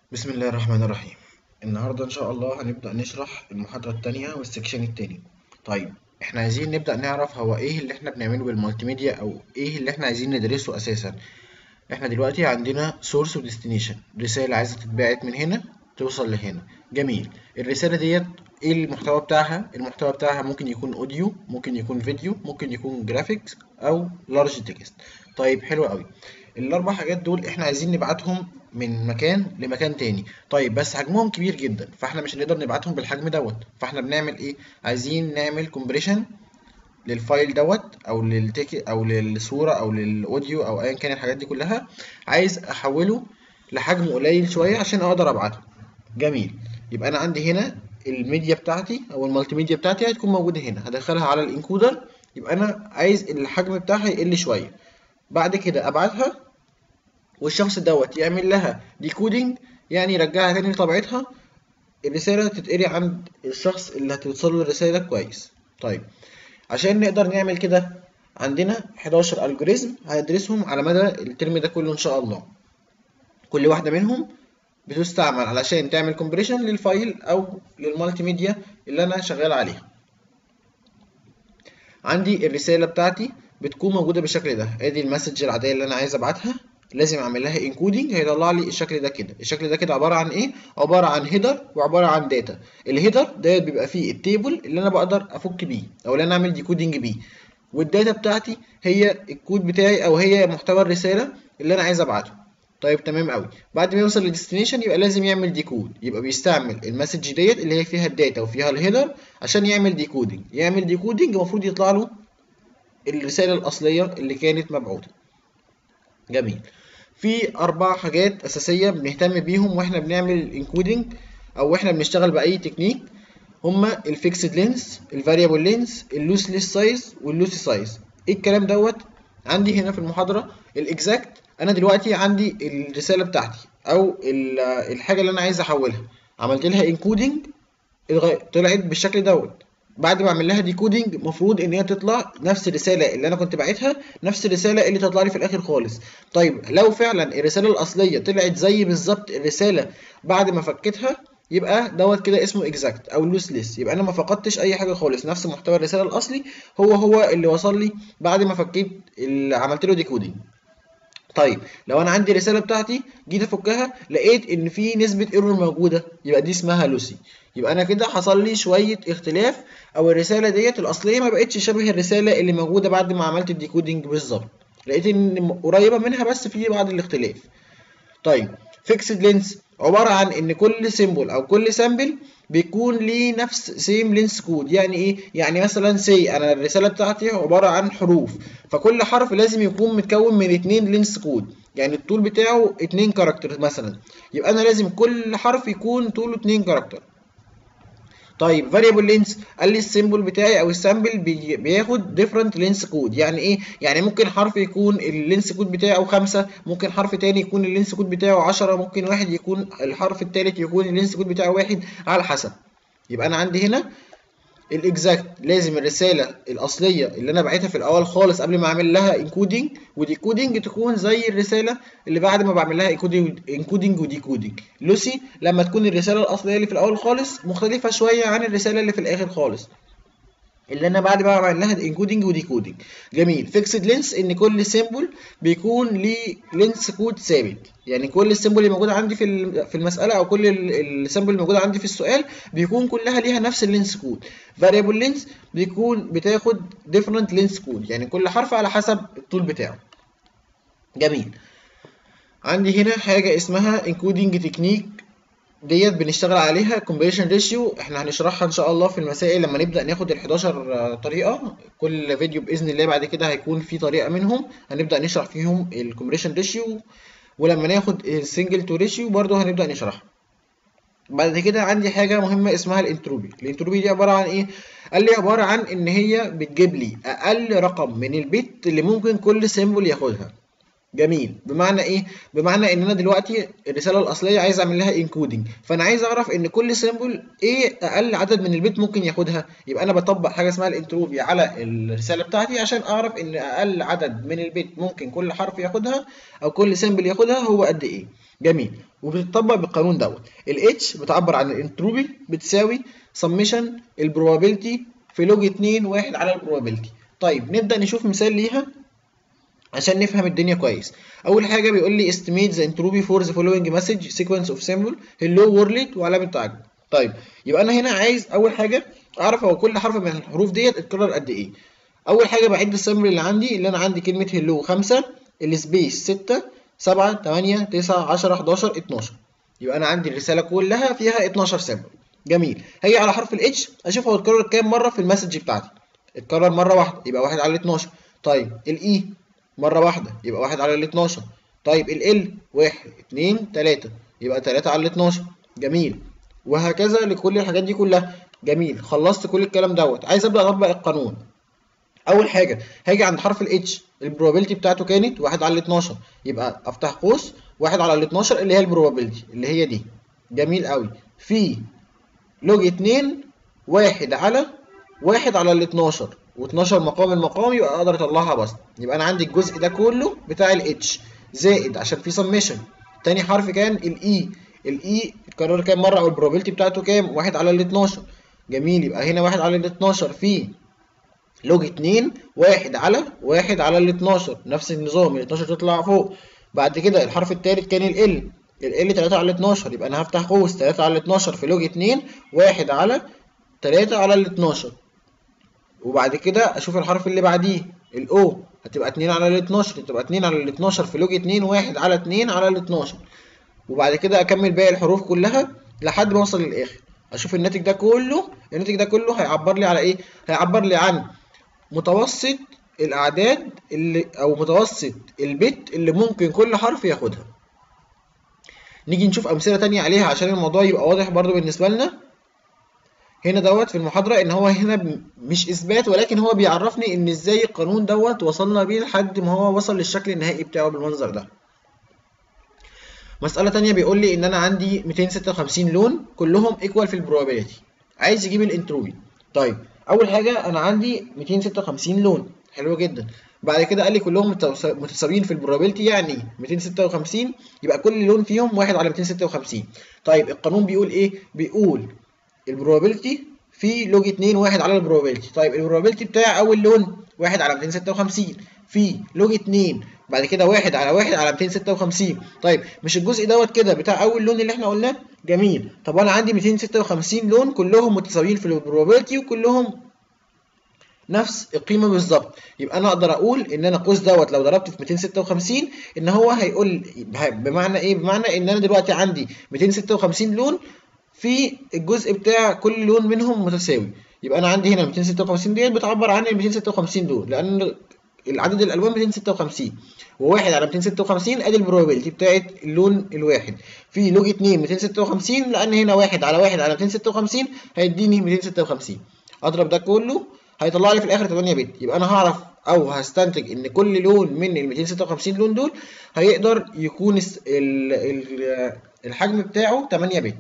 بسم الله الرحمن الرحيم النهاردة إن شاء الله هنبدأ نشرح المحاضرة التانية والسكشن التاني طيب احنا عايزين نبدأ نعرف هو ايه اللي احنا بنعمله بالمالتي ميديا او ايه اللي احنا عايزين ندرسه اساسا احنا دلوقتي عندنا سورس وديستنيشن رسالة عايزة تتبعت من هنا توصل لهنا جميل الرسالة ديت ايه المحتوى بتاعها المحتوى بتاعها ممكن يكون اوديو ممكن يكون فيديو ممكن يكون جرافيكس او لارج تكست طيب حلو قوي الاربع حاجات دول احنا عايزين نبعتهم من مكان لمكان تاني طيب بس حجمهم كبير جدا فاحنا مش هنقدر نبعتهم بالحجم دوت فاحنا بنعمل ايه عايزين نعمل كومبريشن للفايل دوت او للتك او للصوره او للاوديو او ايا كان الحاجات دي كلها عايز احوله لحجم قليل شويه عشان اقدر ابعته جميل يبقى انا عندي هنا الميديا بتاعتي او المالتي ميديا بتاعتي هتكون موجوده هنا هدخلها على الانكودر يبقى انا عايز الحجم بتاعها يقل شويه بعد كده ابعتها والشخص دوت يعمل لها ديكودينج يعني يرجعها تاني لطبيعتها الرسالة تتقري عند الشخص اللي هتوصل له الرسالة كويس طيب عشان نقدر نعمل كده عندنا 11 الجوريزم هندرسهم على مدى الترم ده كله ان شاء الله كل واحدة منهم بتستعمل علشان تعمل كومبريشن للفايل او للمالتي ميديا اللي انا شغال عليها عندي الرسالة بتاعتي بتكون موجودة بالشكل ده ادي المسج العادية اللي انا عايز ابعتها لازم اعمل لها انكودنج هيطلع لي الشكل ده كده الشكل ده كده عباره عن ايه عباره عن هيدر وعباره عن داتا الهيدر ده بيبقى فيه التيبل اللي انا بقدر افك بيه او اللي انا اعمل ديكودنج بيه والداتا بتاعتي هي الكود بتاعي او هي محتوى الرساله اللي انا عايز ابعته طيب تمام قوي بعد ما يوصل للديستنيشن يبقى لازم يعمل ديكود يبقى بيستعمل المسج ديت اللي هي فيها الداتا وفيها الهيدر عشان يعمل ديكودنج يعمل ديكودنج المفروض يطلع له الرساله الاصليه اللي كانت مبعوثه جميل في اربع حاجات اساسيه بنهتم بيهم واحنا بنعمل الانكودنج او احنا بنشتغل باي تكنيك هما الفيكسد لينس الفاريبل لينس اللوسلس سايز واللوسي سايز ايه الكلام دوت عندي هنا في المحاضره الاكزاكت انا دلوقتي عندي الرساله بتاعتي او الحاجه اللي انا عايز احولها عملت لها انكودنج طلعت بالشكل دوت بعد ما اعمل لها ديكودنج المفروض ان هي تطلع نفس الرساله اللي انا كنت باعتها نفس الرساله اللي تطلع لي في الاخر خالص طيب لو فعلا الرساله الاصليه طلعت زي بالظبط الرساله بعد ما فكيتها يبقى دوت كده اسمه اكزاكت او لوسلس يبقى انا ما فقدتش اي حاجه خالص نفس محتوى الرساله الاصلي هو هو اللي وصل لي بعد ما فكيت اللي عملت له ديكودنج طيب لو انا عندي الرساله بتاعتي جيت افكها لقيت ان في نسبه ايرور موجوده يبقى دي اسمها لوسي يبقى انا كده حصل لي شويه اختلاف او الرساله ديت الاصليه ما بقتش شبه الرساله اللي موجوده بعد ما عملت الديكودنج بالظبط لقيت ان قريبه منها بس في بعض الاختلاف طيب فيكسد لينس عباره عن ان كل سيمبل او كل سامبل بيكون ليه نفس سيم لينس كود يعني ايه يعني مثلا سي انا الرساله بتاعتي عباره عن حروف فكل حرف لازم يكون متكون من اتنين لينس كود يعني الطول بتاعه اتنين كاركتر مثلا يبقى انا لازم كل حرف يكون طوله اتنين كاركتر طيب variable لينس قال لي السيمبل بتاعي او السامبل بي بياخد ديفرنت لينس كود يعني ايه يعني ممكن حرف يكون اللينس كود بتاعه خمسة ممكن حرف تاني يكون اللينس كود بتاعه عشرة ممكن واحد يكون الحرف التالت يكون اللينس كود بتاعه واحد على حسب يبقى انا عندي هنا الاكزاكت لازم الرساله الاصليه اللي انا بعتها في الاول خالص قبل ما اعمل لها انكودنج وديكودنج تكون زي الرساله اللي بعد ما بعمل لها انكودنج وديكودنج لوسي لما تكون الرساله الاصليه اللي في الاول خالص مختلفه شويه عن الرساله اللي في الاخر خالص اللي انا بعد ما بعمل لها انكودنج وديكودنج جميل فيكسد لينس ان كل سيمبل بيكون ليه لينس كود ثابت يعني كل السيمبل اللي موجوده عندي في في المساله او كل السيمبل اللي موجوده عندي في السؤال بيكون كلها ليها نفس اللينس كود فاريبل لينس بيكون بتاخد ديفرنت لينس كود يعني كل حرف على حسب الطول بتاعه جميل عندي هنا حاجه اسمها انكودنج تكنيك ديت بنشتغل عليها كومبريشن ريشيو احنا هنشرحها ان شاء الله في المسائل لما نبدا ناخد ال 11 طريقه كل فيديو باذن الله بعد كده هيكون في طريقه منهم هنبدا نشرح فيهم الكومبريشن ريشيو ولما ناخد السنجل تو ريشيو برضه هنبدا نشرحها بعد كده عندي حاجه مهمه اسمها الانتروبي الانتروبي دي عباره عن ايه قال لي عباره عن ان هي بتجيب لي اقل رقم من البت اللي ممكن كل سيمبل ياخدها جميل بمعنى ايه بمعنى ان انا دلوقتي الرساله الاصليه عايز اعمل لها انكودنج فانا عايز اعرف ان كل سيمبل ايه اقل عدد من البيت ممكن ياخدها يبقى انا بطبق حاجه اسمها الانتروبي على الرساله بتاعتي عشان اعرف ان اقل عدد من البيت ممكن كل حرف ياخدها او كل سيمبل ياخدها هو قد ايه جميل وبتطبق بالقانون دوت الاتش بتعبر عن الانتروبي بتساوي سميشن البروبابيلتي في لوج 2 واحد على البروبابيلتي طيب نبدا نشوف مثال ليها عشان نفهم الدنيا كويس اول حاجه بيقول لي estimate the entropy for the following message sequence of symbol hello world وعلامه تعجب طيب يبقى انا هنا عايز اول حاجه اعرف هو كل حرف من الحروف ديت اتكرر قد ايه اول حاجه بعد السيمبل اللي عندي اللي انا عندي كلمه hello 5 السبيس 6 7 8 9 10 11 12 يبقى انا عندي الرساله كلها فيها 12 سيمبل جميل هاجي على حرف الاتش اشوف هو اتكرر كام مره في المسج بتاعتي اتكرر مره واحده يبقى 1 على 12 طيب الاي مرة واحدة يبقى واحد على ال 12 طيب ال ال واحد اتنين تلاتة يبقى تلاتة على ال 12 جميل وهكذا لكل الحاجات دي كلها جميل خلصت كل الكلام دوت عايز ابدا اطبق القانون اول حاجه هاجي عند حرف الاتش البروبابيلتي بتاعته كانت واحد على ال 12 يبقى افتح قوس واحد على ال 12 اللي هي البروبابيلتي اللي هي دي جميل قوي في لوج 2 واحد على واحد على ال 12 و12 مقام المقام يبقى اقدر اطلعها بس يبقى انا عندي الجزء ده كله بتاع الاتش زائد عشان في سميشن تاني حرف كان الاي الاي اتكرر كام مره او البروبابيلتي بتاعته كام واحد على ال 12 جميل يبقى هنا واحد على ال 12 في لوج 2 واحد على واحد على ال 12 نفس النظام ال 12 تطلع فوق بعد كده الحرف التالت كان ال ال ال 3 على 12 يبقى انا هفتح قوس 3 على 12 في لوج 2 واحد على 3 على ال 12 وبعد كده اشوف الحرف اللي بعديه الاو هتبقى 2 على ال 12 تبقى 2 على ال 12 في لوج 2 1 على 2 على ال 12 وبعد كده اكمل باقي الحروف كلها لحد ما اوصل للاخر اشوف الناتج ده كله الناتج ده كله هيعبر لي على ايه هيعبر لي عن متوسط الاعداد اللي او متوسط البت اللي ممكن كل حرف ياخدها نيجي نشوف امثله تانية عليها عشان الموضوع يبقى واضح برضو بالنسبه لنا هنا دوت في المحاضرة إن هو هنا مش إثبات ولكن هو بيعرفني إن إزاي القانون دوت وصلنا بيه لحد ما هو وصل للشكل النهائي بتاعه بالمنظر ده. مسألة تانية بيقول لي إن أنا عندي 256 لون كلهم إيكوال في البروبابيلتي. عايز يجيب الانتروبي. طيب أول حاجة أنا عندي 256 لون حلو جدا. بعد كده قال لي كلهم متساويين في البروبابيلتي يعني 256 يبقى كل لون فيهم واحد على 256. طيب القانون بيقول إيه؟ بيقول البروبابيلتي في لوج 2 واحد على البروبابيلتي طيب البروبابيلتي بتاع اول لون واحد على 256 في لوج 2 بعد كده واحد على واحد على 256 طيب مش الجزء دوت كده بتاع اول لون اللي احنا قلناه جميل طب وانا عندي 256 لون كلهم متساويين في البروبابيلتي وكلهم نفس القيمه بالظبط يبقى انا اقدر اقول ان انا القوس دوت لو ضربته في 256 ان هو هيقول بمعنى ايه بمعنى ان انا دلوقتي عندي 256 لون في الجزء بتاع كل لون منهم متساوي يبقى انا عندي هنا 256 ديت بتعبر عن ال 256 دول لان العدد الالوان 256 وواحد على 256 ادي البروبابيلتي بتاعت اللون الواحد في لوج 2 256 لان هنا واحد على واحد على 256 هيديني 256 اضرب ده كله هيطلع لي في الاخر 8 بت يبقى انا هعرف او هستنتج ان كل لون من ال 256 لون دول هيقدر يكون الحجم بتاعه 8 بت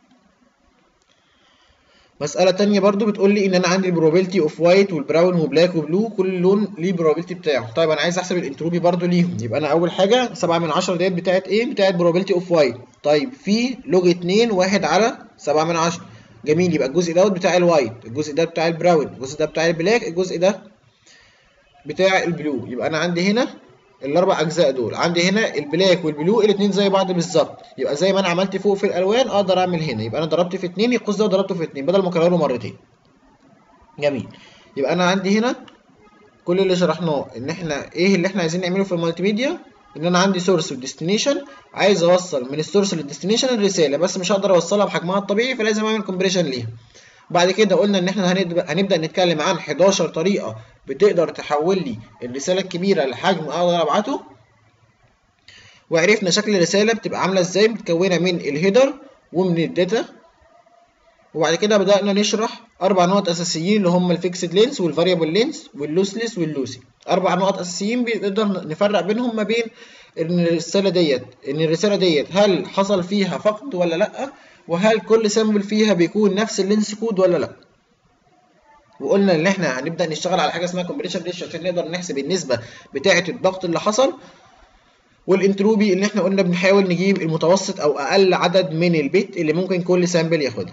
مسألة تانية برضو بتقول لي إن أنا عندي البروبابيلتي أوف وايت والبراون وبلاك وبلو كل لون ليه البروبابيلتي بتاعه، طيب أنا عايز أحسب الانتروبي برضو ليهم، يبقى أنا أول حاجة 7 من 10 ديت بتاعت إيه؟ بتاعت بروبابيلتي أوف وايت، طيب في لوج 2 واحد على 7 من 10 جميل يبقى الجزء دوت بتاع الوايت، الجزء ده بتاع البراون، الجزء ده بتاع البلاك، الجزء ده بتاع البلو، يبقى أنا عندي هنا الاربع اجزاء دول عندي هنا البلاك والبلو الاثنين زي بعض بالظبط يبقى زي ما انا عملت فوق في الالوان اقدر اعمل هنا يبقى انا ضربت في 2 القوس ده ضربته في 2 بدل ما اكرره مرتين جميل يبقى انا عندي هنا كل اللي شرحناه ان احنا ايه اللي احنا عايزين نعمله في المالتي ميديا ان انا عندي سورس وديستنيشن عايز اوصل من السورس للديستنيشن الرساله بس مش هقدر اوصلها بحجمها الطبيعي فلازم اعمل كومبريشن ليها بعد كده قلنا ان احنا هنبدا نتكلم عن 11 طريقه بتقدر تحول لي الرساله الكبيره لحجم اقدر ابعته وعرفنا شكل الرساله بتبقى عامله ازاي متكونه من الهيدر ومن الداتا وبعد كده بدانا نشرح اربع نقط اساسيين اللي هم الفيكسد لينس والفاريبل لينس واللوسلس واللوسي اربع نقط اساسيين بنقدر نفرق بينهم ما بين ان الرساله ديت ان الرساله ديت هل حصل فيها فقد ولا لا وهل كل سامبل فيها بيكون نفس اللينس كود ولا لا وقلنا ان احنا هنبدا نشتغل على حاجه اسمها كومبريشن ريشيو عشان نقدر نحسب النسبه بتاعه الضغط اللي حصل والانتروبي اللي احنا قلنا بنحاول نجيب المتوسط او اقل عدد من البيت اللي ممكن كل سامبل ياخدها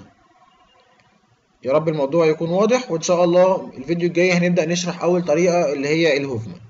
يا رب الموضوع يكون واضح وان شاء الله الفيديو الجاي هنبدا نشرح اول طريقه اللي هي الهوفمان